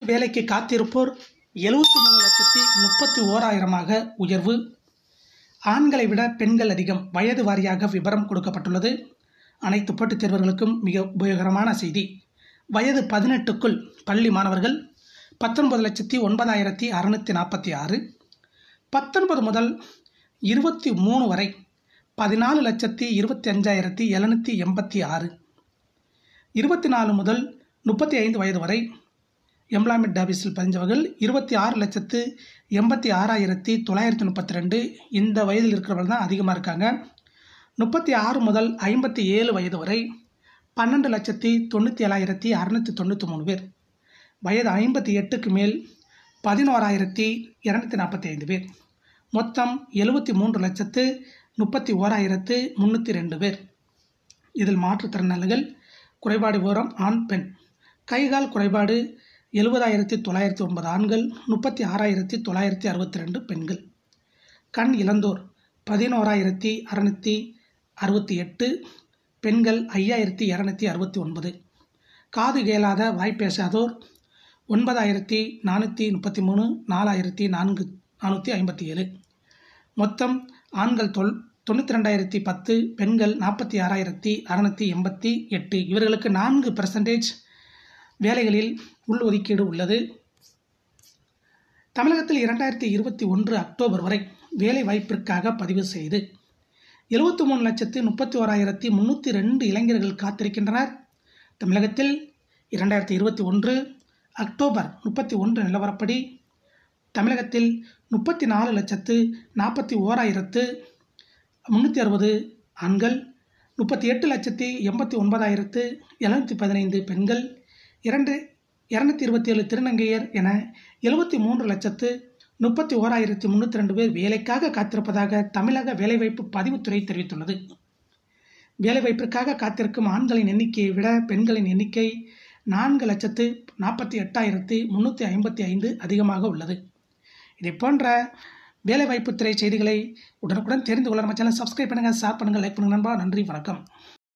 வேலைக்கு காத்திருப்போர் எழுபத்தி மூணு லட்சத்தி முப்பத்தி ஓராயிரமாக உயர்வு ஆண்களை விட பெண்கள் அதிகம் வயது வாரியாக விவரம் கொடுக்கப்பட்டுள்ளது அனைத்து போட்டித் தேர்வர்களுக்கும் மிக உபயோகரமான செய்தி வயது பதினெட்டுக்குள் பள்ளி மாணவர்கள் பத்தொன்பது லட்சத்தி ஒன்பதாயிரத்தி அறுநூற்றி நாற்பத்தி ஆறு பத்தொன்பது முதல் இருபத்தி மூணு வரை பதினாலு லட்சத்தி இருபத்தி அஞ்சாயிரத்தி எழுநூற்றி எண்பத்தி ஆறு இருபத்தி நாலு முதல் முப்பத்தி ஐந்து வயது வரை எம்ப்ளாய்மெண்ட் ஆஃபீஸில் பதிஞ்சவர்கள் இருபத்தி ஆறு லட்சத்து எண்பத்தி ஆறாயிரத்தி தொள்ளாயிரத்தி முப்பத்தி ரெண்டு இந்த வயதில் இருக்கிறவர்கள் தான் அதிகமாக இருக்காங்க முப்பத்தி ஆறு முதல் ஐம்பத்தி ஏழு வயது வரை பன்னெண்டு லட்சத்தி தொண்ணூற்றி ஏழாயிரத்தி அறநூற்றி தொண்ணூற்றி மூணு பேர் வயது ஐம்பத்தி எட்டுக்கு மேல் பதினோராயிரத்தி இரநூத்தி நாற்பத்தி ஐந்து பேர் மொத்தம் எழுபத்தி மூன்று லட்சத்து முப்பத்தி ஓராயிரத்து முந்நூற்றி ரெண்டு பேர் இதில் மாற்றுத்திறனாளிகள் குறைபாடு விவரம் ஆண் பெண் கைகால் குறைபாடு எழுபதாயிரத்தி தொள்ளாயிரத்தி ஒன்பது ஆண்கள் முப்பத்தி ஆறாயிரத்தி தொள்ளாயிரத்தி அறுபத்தி ரெண்டு பெண்கள் கண் இழந்தோர் பதினோராயிரத்தி அறநூற்றி அறுபத்தி எட்டு பெண்கள் ஐயாயிரத்தி இரநூத்தி அறுபத்தி ஒன்பது காது கேளாத வாய் பேசாதோர் ஒன்பதாயிரத்தி நானூற்றி முப்பத்தி மூணு நாலாயிரத்தி நான்கு நானூற்றி ஐம்பத்தி ஏழு மொத்தம் ஆண்கள் தொல் தொண்ணூற்றி ரெண்டாயிரத்தி பத்து பெண்கள் நாற்பத்தி ஆறாயிரத்தி அறநூற்றி எண்பத்தி எட்டு இவர்களுக்கு நான்கு பெர்சன்டேஜ் வேலைகளில் உள்ஒதுக்கீடு உள்ளது தமிழகத்தில் இரண்டாயிரத்தி இருபத்தி ஒன்று அக்டோபர் வரை வேலை வாய்ப்பிற்காக பதிவு செய்து எழுபத்தி மூணு லட்சத்து முப்பத்தி ஓராயிரத்தி முந்நூற்றி ரெண்டு இளைஞர்கள் காத்திருக்கின்றனர் தமிழகத்தில் இரண்டாயிரத்தி இருபத்தி ஒன்று அக்டோபர் முப்பத்தி ஒன்று நிலவரப்படி தமிழகத்தில் முப்பத்தி நாலு லட்சத்து நாற்பத்தி ஓராயிரத்து முந்நூற்றி அறுபது ஆண்கள் முப்பத்தி எட்டு லட்சத்தி எண்பத்தி ஒன்பதாயிரத்து எழுநூற்றி பதினைந்து பெண்கள் இரண்டு இரநூத்தி இருபத்தி ஏழு திருநங்கையர் என எழுபத்தி மூன்று லட்சத்து முப்பத்தி ஓராயிரத்தி முந்நூற்றி ரெண்டு பேர் வேலைக்காக காத்திருப்பதாக தமிழக வேலைவாய்ப்பு பதிவுத்துறை தெரிவித்துள்ளது வேலைவாய்ப்பிற்காக காத்திருக்கும் ஆண்களின் எண்ணிக்கையை விட பெண்களின் எண்ணிக்கை நான்கு லட்சத்து நாற்பத்தி எட்டாயிரத்தி முந்நூற்றி ஐம்பத்தி ஐந்து அதிகமாக உள்ளது இதை போன்ற வேலைவாய்ப்புத்துறை செய்திகளை உடனுக்குடன் தெரிந்து கொள்ள நம்ம சேனல் சப்ஸ்கிரைப் பண்ணுங்கள் ஷேர் பண்ணுங்கள் லைக் பண்ணுங்கள் நண்பா நன்றி வணக்கம்